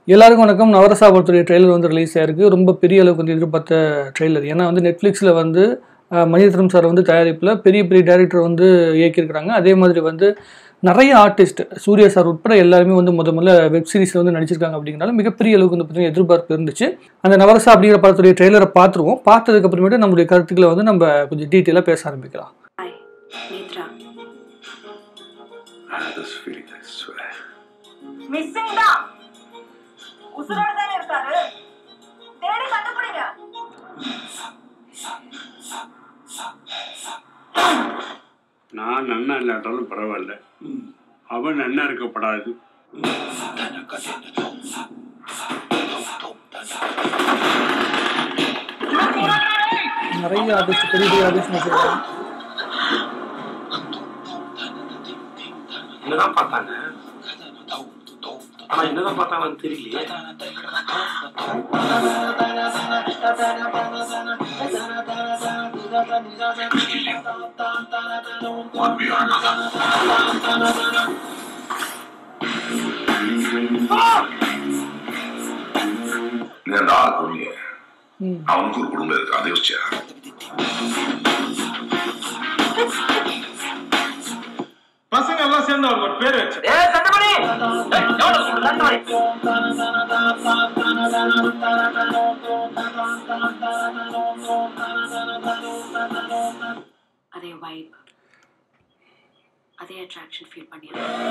எல்லாருக்கும் வணக்கம் நவரசா படத்துடைய ட்ரெய்லர் வந்து ரிலீஸ் ஆயிருக்கு ரொம்ப பெரிய அளவுக்கு வந்து எதிர்பார்த்த ட்ரெய்லர் ஏன்னா வந்து நெட்ஃப்ளிக்ஸில் வந்து அஹ், மணிரத்னம் சார் வந்து தயாரிப்பில் பெரிய பெரிய டேரக்டர் வந்து இயக்கியிருக்கிறாங்க அதே மாதிரி வந்து நிறைய ஆர்டிஸ்ட் சூர்யா சார் உட்பட எல்லாருமே வந்து முத முதல்ல வெப் சீரிஸில் வந்து நடிச்சிருக்காங்க அப்படிங்கிறனால மிகப்பெரிய அளவுக்கு வந்து பார்த்தீங்கன்னா எதிர்பார்ப்பு இருந்துச்சு அந்த நவரசா அப்படிங்கிற படத்துடைய ட்ரெய்லரை பார்த்துருவோம் பார்த்ததுக்கு அப்புறமேட்டு நம்மளுடைய கருத்துக்களை வந்து நம்ம கொஞ்சம் டீட்டெயிலாக பேச ஆரம்பிக்கலாம் hi Nethra I had this feeling, I swear. Missing தான் உசுரோட தானே இருக்காரு தேடி கண்டுபிடிங்க நான் நன்னா இல்லாட்டாலும் பரவாயில்ல அவன் நன்னா இருக்கப்படாது நிறைய ஆர்டிஸ்ட் பெரிய பெரிய ஆர்டிஸ்ட் நடிச்சிருக்காங்க என்னதான் பார்த்தாங்க ஆனா என்னதான் பார்த்தாங்கன்னு தெரியலையே நீ அந்த ஆள் கொண்டு அவனுக்கு ஒரு குடும்பம் இருக்கு அதை யோசிச்சா பசங்க எல்லாம் சேர்ந்து அவருக்கு ஒரு பேர் வச்சு ஏ தண்டமணி தண்டமணி அதே வைப் அதே அட்ராக்ஷன் ஃபீல் பண்ணி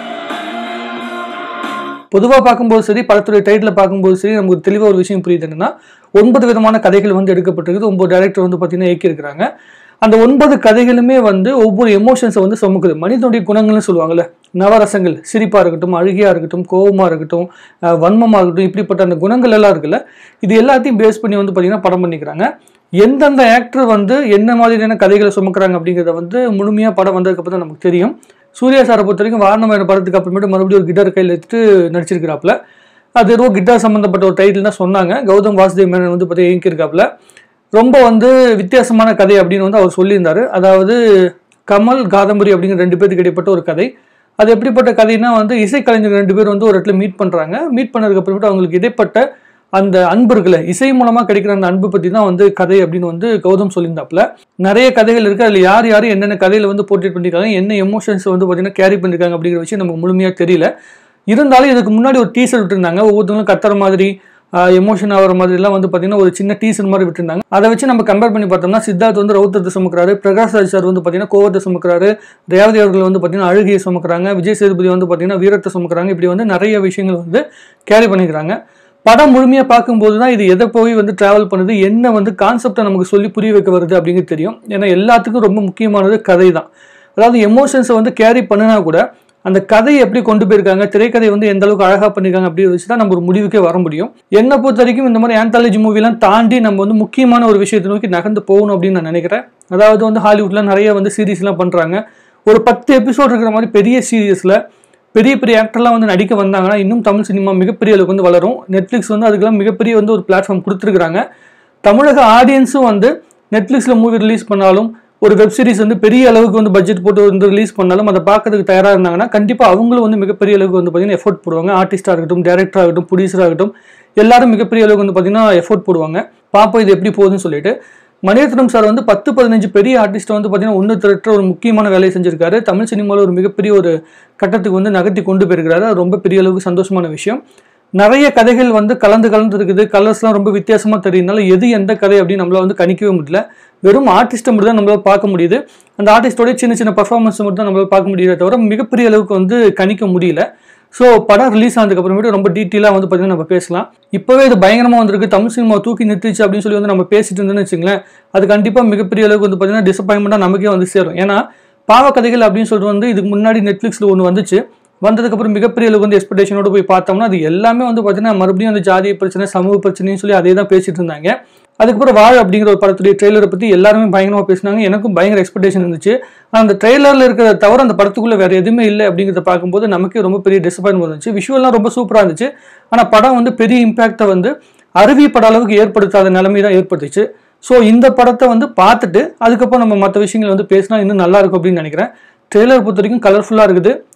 பொதுவாக பார்க்கும்போது சரி படத்துடைய டைட்டில் பார்க்கும்போது சரி நமக்கு தெளிவாக ஒரு விஷயம் புரியுது என்னன்னா ஒன்பது விதமான கதைகள் வந்து எடுக்கப்பட்டிருக்குது ஒன்பது டேரக்டர் வந்து பார்த்தீங்கன்னா இயக்கியிருக்கிறாங்க அந்த ஒன்பது கதைகளுமே வந்து ஒவ்வொரு எமோஷன்ஸை வந்து சுமக்குது மனிதனுடைய குணங்கள்னு சொல்லுவாங்கல்ல நவரசங்கள் சிரிப்பாக இருக்கட்டும் அழுகையாக இருக்கட்டும் கோபமாக இருக்கட்டும் அஹ் வன்மமாக இருக்கட்டும் இப்படிப்பட்ட அந்த குணங்கள் எல்லாம் இருக்குல்ல இது எல்லாத்தையும் பேஸ் பண்ணி வந்து பார்த்தீங்கன்னா படம் பண்ணிக்கிறாங்க எந்தெந்த ஆக்டர் வந்து என்ன மாதிரியான கதைகளை சுமக்குறாங்க அப்படிங்கிறத வந்து முழுமையாக படம் வந்ததுக்கப்புறம் தான் நமக்கு தெரியும் சூர்யா சாரை பொறுத்த வரைக்கும் வாரணமாயிரம் படத்துக்கு அப்புறமேட்டு மறுபடியும் ஒரு கிட்டார் கையில் எடுத்துட்டு நடிச்சிருக்கிறாப்புல அது ஏதோ கிட்டார் சம்மந்தப்பட்ட ஒரு டைட்டில் தான் சொன்னாங்க கௌதம் வாசுதேவ் மேனன் வந்து பார்த்தீங்கன்னா இயங்கியிருக்காப்புல ரொம்ப வந்து வித்தியாசமான கதை அப்படின்னு வந்து அவர் சொல்லியிருந்தாரு அதாவது கமல் காதம்பரி அப்படிங்கிற ரெண்டு பேருக்கு இடைப்பட்ட ஒரு கதை அது எப்படிப்பட்ட கதைனா வந்து இசைக்கலைஞர் ரெண்டு பேர் வந்து ஒரு இடத்துல மீட் பண்ணுறாங்க மீட் பண்ணதுக்கு அப்புறமேட்டு அவங்களுக்கு இடைப்பட்ட அந்த அன்பு இருக்குல்ல இசை மூலமாக கிடைக்கிற அந்த அன்பு பற்றி தான் வந்து கதை அப்படின்னு வந்து கௌதம் சொல்லியிருந்தாப்புல நிறைய கதைகள் இருக்குது அதில் யார் யார் என்னென்ன கதையில் வந்து போர்ட்ரேட் பண்ணியிருக்காங்க என்ன எமோஷன்ஸ் வந்து பார்த்தீங்கன்னா கேரி பண்ணியிருக்காங்க அப்படிங்கிற விஷயம் நமக்கு முழுமையாக தெரியல இருந்தாலும் இதுக்கு முன்னாடி ஒரு டீசர் விட்டுருந்தாங்க ஒவ்வொருத்தவங்களும் கத்துற மாதிரி எமோஷன் ஆகிற மாதிரிலாம் வந்து பார்த்தீங்கன்னா ஒரு சின்ன டீசர் மாதிரி விட்டுருந்தாங்க அதை வச்சு நம்ம கம்பேர் பண்ணி பார்த்தோம்னா சித்தார்த் வந்து ரவுத்தத்தை சுமக்கிறாரு பிரகாஷ் ராஜ் சார் வந்து பார்த்தீங்கன்னா கோவத்தை சுமக்கிறாரு ரேவதி அவர்கள் வந்து பார்த்தீங்கன்னா அழுகையை சுமக்கிறாங்க விஜய் சேதுபதி வந்து பார்த்தீங்கன்னா வீரத்தை சுமக்கிறாங்க இப்படி வந்து நிறைய விஷயங்கள் வந்து கேரி பண்ணிக்கிறாங்க படம் முழுமையாக பார்க்கும்போது தான் இது எதை போய் வந்து ட்ராவல் பண்ணுது என்ன வந்து கான்செப்டை நமக்கு சொல்லி புரிய வைக்க வருது அப்படிங்கிறது தெரியும் ஏன்னா எல்லாத்துக்கும் ரொம்ப முக்கியமானது கதை தான் அதாவது எமோஷன்ஸை வந்து கேரி பண்ணினா கூட அந்த கதையை எப்படி கொண்டு போயிருக்காங்க திரைக்கதை வந்து எந்த அளவுக்கு அழகாக பண்ணியிருக்காங்க அப்படி வச்சு தான் நம்ம ஒரு முடிவுக்கே வர முடியும் என்னை பொறுத்த வரைக்கும் இந்த மாதிரி ஆந்தாலஜி மூவிலாம் தாண்டி நம்ம வந்து முக்கியமான ஒரு விஷயத்தை நோக்கி நகர்ந்து போகணும் அப்படின்னு நான் நினைக்கிறேன் அதாவது வந்து ஹாலிவுட்ல நிறைய வந்து சீரீஸ்லாம் பண்ணுறாங்க ஒரு பத்து எபிசோட் இருக்கிற மாதிரி பெரிய சீரியஸில் பெரிய பெரிய ஆக்டர்லாம் வந்து நடிக்க வந்தாங்கன்னா இன்னும் தமிழ் சினிமா மிகப்பெரிய அளவுக்கு வந்து வளரும் நெட்ஃப்ளிக்ஸ் வந்து அதுக்கெல்லாம் மிகப்பெரிய வந்து ஒரு பிளாட்ஃபார்ம் கொடுத்துருக்குறாங்க தமிழக ஆடியன்ஸும் வந்து நெட்ஃப்ளிக்ஸில் மூவி ரிலீஸ் பண்ணாலும் ஒரு வெப் சீரிஸ் வந்து பெரிய அளவுக்கு வந்து பட்ஜெட் போட்டு வந்து ரிலீஸ் பண்ணாலும் அதை பார்க்கறதுக்கு தயாராக இருந்தாங்கன்னா கண்டிப்பாக அவங்களும் வந்து மிகப்பெரிய அளவுக்கு வந்து பார்த்தீங்கன்னா எஃபோர்ட் போடுவாங்க ஆர்டிஸ்டாக இருக்கட்டும் டேரக்டராக இருக்கட்டும் ப்ரொடியூசராக இருக்கட்டும் எல்லாரும் மிகப்பெரிய அளவுக்கு வந்து பார்த்தீங்கன்னா எஃபோர்ட் போடுவாங்க பார்ப்போம் இது எப்படி போகுதுன்னு சொல்லிட்டு மணிரத்னம் சார் வந்து பத்து பதினஞ்சு பெரிய ஆர்டிஸ்ட்டை வந்து பார்த்தீங்கன்னா ஒன்று திரட்டுற ஒரு முக்கியமான வேலையை செஞ்சிருக்காரு தமிழ் சினிமாவில் ஒரு மிகப்பெரிய ஒரு கட்டத்துக்கு வந்து நகர்த்தி கொண்டு போயிருக்கிறாரு அது ரொம்ப பெரிய அளவுக்கு சந்தோஷமான விஷயம் நிறைய கதைகள் வந்து கலந்து கலந்து இருக்குது கலர்ஸ்லாம் ரொம்ப வித்தியாசமாக தெரியுதுனால எது எந்த கதை அப்படின்னு நம்மளால வந்து கணிக்கவே முடியல வெறும் ஆர்டிஸ்ட்டை மட்டும் தான் நம்மளால பார்க்க முடியுது அந்த ஆர்டிஸ்டோட சின்ன சின்ன பர்ஃபார்மன்ஸ் மட்டும் தான் நம்மளால பார்க்க முடியல தவிர மிகப்பெரிய அளவுக்கு வந்து கணிக்க முடியல ஸோ படம் ரிலீஸ் ஆனதுக்கு அப்புறமேட்டு ரொம்ப டீட்டெயிலாக வந்து பார்த்தீங்கன்னா நம்ம பேசலாம் இப்போவே இது பயங்கரமாக வந்திருக்கு தமிழ் சினிமா தூக்கி நிறுத்திச்சு அப்படின்னு சொல்லி வந்து நம்ம பேசிட்டு இருந்தோம்னு வச்சுங்களேன் அது கண்டிப்பாக மிகப்பெரிய அளவுக்கு வந்து பார்த்தீங்கன்னா டிசப்பாயின்மெண்ட்டாக நமக்கே வந்து சேரும் ஏன்னா பாவக்கதைகள் அப்படின்னு சொல்லிட்டு வந்து இதுக்கு முன்னாடி நெட்ஃப்ளிக்ஸில் ஒன்று வந்துச்சு வந்ததுக்கப்புறம் மிகப்பெரிய அளவுக்கு வந்து எக்ஸ்பெக்டேஷனோட போய் பார்த்தோம்னா அது எல்லாமே வந்து பார்த்தீங்கன்னா மறுபடியும் அந்த ஜாதி பிரச்சனை சமூக பிரச்சனைன்னு சொல்லி அதே தான் பேசிட்டு இருந்தாங்க அதுக்கப்புறம் வாழ் அப்படிங்கிற ஒரு படத்துடைய ட்ரெய்லரை பற்றி எல்லாருமே பயங்கரமாக பேசினாங்க எனக்கும் பயங்கர எக்ஸ்பெக்டேஷன் இருந்துச்சு ஆனா அந்த ட்ரெய்லரில் இருக்கிறத தவிர அந்த படத்துக்குள்ளே வேறு எதுவுமே இல்லை அப்படிங்கிறத பார்க்கும்போது நமக்கே ரொம்ப பெரிய டிசப்பாயின்மெண்ட் இருந்துச்சு விஷுவல்லாம் ரொம்ப சூப்பராக இருந்துச்சு ஆனால் படம் வந்து பெரிய இம்பாக்டை வந்து அறிவிப்பட அளவுக்கு ஏற்படுத்தாத நிலைமை தான் ஏற்பட்டுச்சு ஸோ இந்த படத்தை வந்து பார்த்துட்டு அதுக்கப்புறம் நம்ம மற்ற விஷயங்கள் வந்து பேசினா இன்னும் நல்லா இருக்கும் அப்படின்னு நினைக்கிறேன் ட்ரெய்லர் பொறுத்த வரைக்கும் கலர்ஃபுல்லாக இருக்குது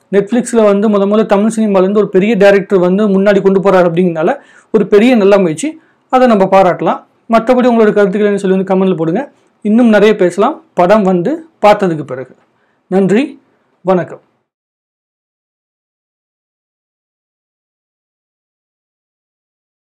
நெட்ஃப்ளிக்ஸில் வந்து முத முதல்ல தமிழ் சினிமாலேருந்து ஒரு பெரிய டேரக்டர் வந்து முன்னாடி கொண்டு போகிறார் அப்படிங்கிறனால ஒரு பெரிய நல்ல முயற்சி அதை நம்ம பாராட்டலாம் மற்றபடி உங்களோட கருத்துக்களை என்ன சொல்லி வந்து கமெண்ட்ல போடுங்க இன்னும் நிறைய பேசலாம் படம் வந்து பார்த்ததுக்கு பிறகு நன்றி வணக்கம்